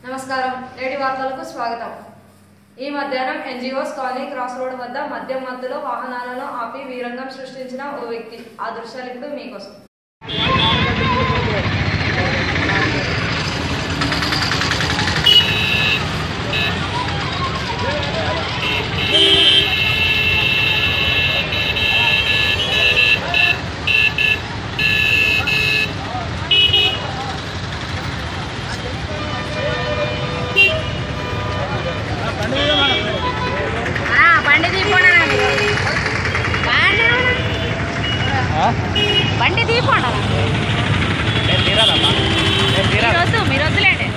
నమస్కారం నేటి వార్తలకు స్వాగతం ఈ మధ్యాహ్నం ఎన్జిఓస్ కాలనీ క్రాస్ రోడ్ వద్ద మద్యం మత్తులో వాహనాలను ఆపి వీరంగం సృష్టించిన ఓ వ్యక్తి ఆ దృశ్యాలు ఇప్పుడు మీకోసం ఆ, బండి తీపోండి బండి తీపోండి మీరు వద్దు మీరు వద్దులేండి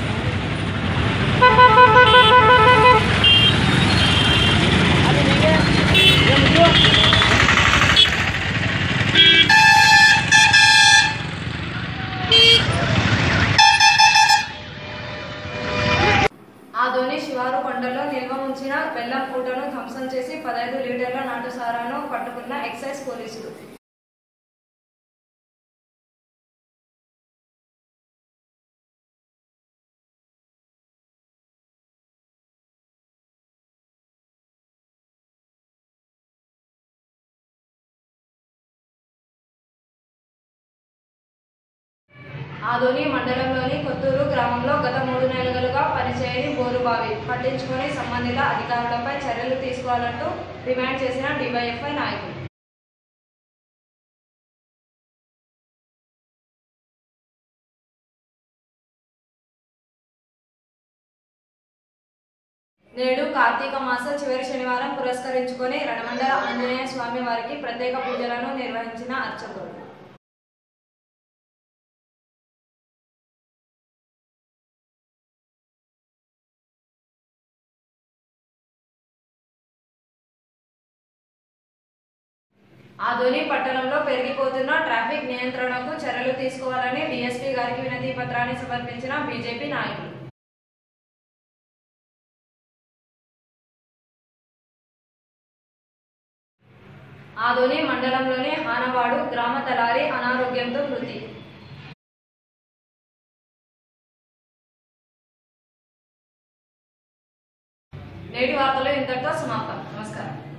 ఆ ధోని శివారు కొండలో నిల్వ ఉంచిన బెల్లం పూటను ధ్వంసం చేసి పదహైదు లీటర్ల నాటు సారాను పట్టుకున్న ఎక్సైజ్ పోలీసులు ఆదోని మండలంలోని కొత్తూరు గ్రామంలో గత మూడు నెలలుగా పనిచేయని బోరుబావి పట్టించుకొని సంబంధిత అధికారులపై చర్యలు తీసుకోవాలంటూ డిమాండ్ చేసిన డివైఎఫ్ఐ నాయకులు నేడు కార్తీక మాస చివరి శనివారం పురస్కరించుకొని రణమండల ఆంజనేయ స్వామి వారికి ప్రత్యేక పూజలను నిర్వహించిన అర్చకులు ఆదోని పట్టణంలో పెరిగిపోతున్న ట్రాఫిక్ నియంత్రణకు చర్యలు తీసుకోవాలని డీఎస్పీ గారికి వినతి పత్రాన్ని సమర్పించిన బీజేపీ నాయకులు ఆదోని మండలంలోని హానవాడు గ్రామ తలారి అనారోగ్యంతో మృతి నేటి వార్తలు ఇంతటితో సమాప్తం నమస్కారం